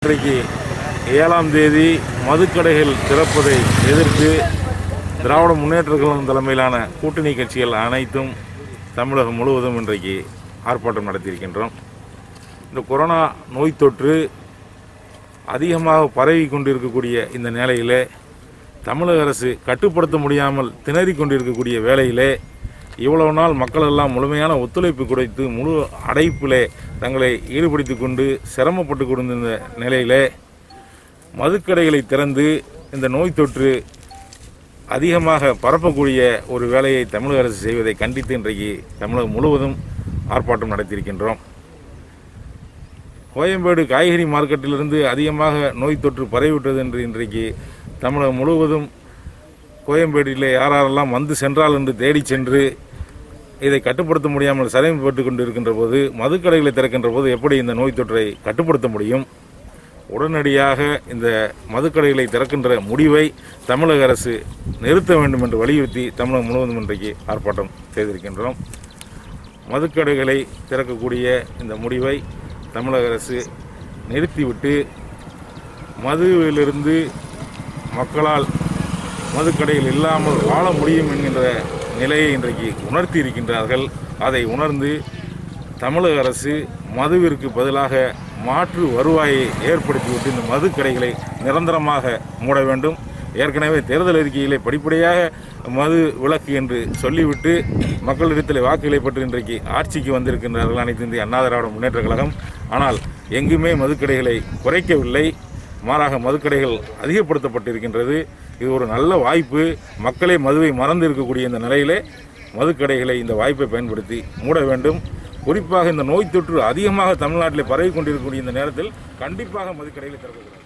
இன்றைக்கு ஏழாம் தேதி மதுக்கடைகள் திறப்பதை எதிர்த்து திராவிட முன்னேற்ற கழகம் தலைமையிலான கூட்டணி கட்சிகள் அனைத்தும் தமிழகம் முழுவதும் இன்றைக்கு ஆர்ப்பாட்டம் நடத்தியிருக்கின்றோம் இந்த கொரோனா நோய் தொற்று அதிகமாக பரவி கொண்டிருக்கக்கூடிய இந்த நிலையிலே தமிழக அரசு கட்டுப்படுத்த முடியாமல் திணறிக் கொண்டிருக்கக்கூடிய வேளையிலே இவ்வளவு நாள் மக்கள் எல்லாம் முழுமையான ஒத்துழைப்பு கொடுத்து முழு அடைப்பிலே தங்களை ஈடுபடுத்திக் கொண்டு சிரமப்பட்டு கொண்டிருந்த நிலையிலே மதுக்கடைகளை திறந்து இந்த நோய் தொற்று அதிகமாக பரப்பக்கூடிய ஒரு வேலையை தமிழக அரசு செய்வதை கண்டித்து இன்றைக்கு தமிழகம் முழுவதும் ஆர்ப்பாட்டம் நடத்தியிருக்கின்றோம் கோயம்பேடு காய்கறி மார்க்கெட்டிலிருந்து அதிகமாக நோய் தொற்று பரவிவிட்டது என்று இன்றைக்கு தமிழகம் முழுவதும் கோயம்பேடில் யாரெல்லாம் வந்து சென்றால் என்று தேடி சென்று இதை கட்டுப்படுத்த முடியாமல் சிரமப்பட்டு கொண்டு இருக்கின்ற போது மதுக்கடைகளை திறக்கின்ற போது எப்படி இந்த நோய் தொற்றை கட்டுப்படுத்த முடியும் உடனடியாக இந்த மதுக்கடைகளை திறக்கின்ற முடிவை தமிழக அரசு நிறுத்த வேண்டும் என்று வலியுறுத்தி தமிழகம் முழுவதும் இன்றைக்கு ஆர்ப்பாட்டம் செய்திருக்கின்றோம் மதுக்கடைகளை திறக்கக்கூடிய இந்த முடிவை தமிழக அரசு நிறுத்திவிட்டு மதுவிலிருந்து மக்களால் மதுக்கடைகள் இல்லாமல் வாழ முடியும் என்கின்ற நிலையை இன்றைக்கு உணர்த்தி இருக்கின்றார்கள் அதை உணர்ந்து தமிழக அரசு மதுவிற்கு பதிலாக மாற்று வருவாயை ஏற்படுத்திவிட்டு இந்த மதுக்கடைகளை நிரந்தரமாக மூட வேண்டும் ஏற்கனவே தேர்தல் அறிக்கையிலே படிப்படியாக மது விலக்கு என்று சொல்லிவிட்டு மக்களிடத்தில் வாக்குகளை பெற்று இன்றைக்கு ஆட்சிக்கு வந்திருக்கின்றார்கள் அனைத்து இந்திய அண்ணா திராவிட முன்னேற்ற கழகம் ஆனால் எங்குமே மதுக்கடைகளை குறைக்கவில்லை மாறாக மதுக்கடைகள் அதிகப்படுத்தப்பட்டிருக்கின்றது இது ஒரு நல்ல வாய்ப்பு மக்களே மதுவை மறந்து இருக்கக்கூடிய இந்த நிலையிலே மதுக்கடைகளை இந்த வாய்ப்பை பயன்படுத்தி மூட வேண்டும் குறிப்பாக இந்த நோய் தொற்று அதிகமாக தமிழ்நாட்டில் பரவி கொண்டிருக்கக்கூடிய இந்த நேரத்தில் கண்டிப்பாக மதுக்கடைகளை திறக்க வேண்டும்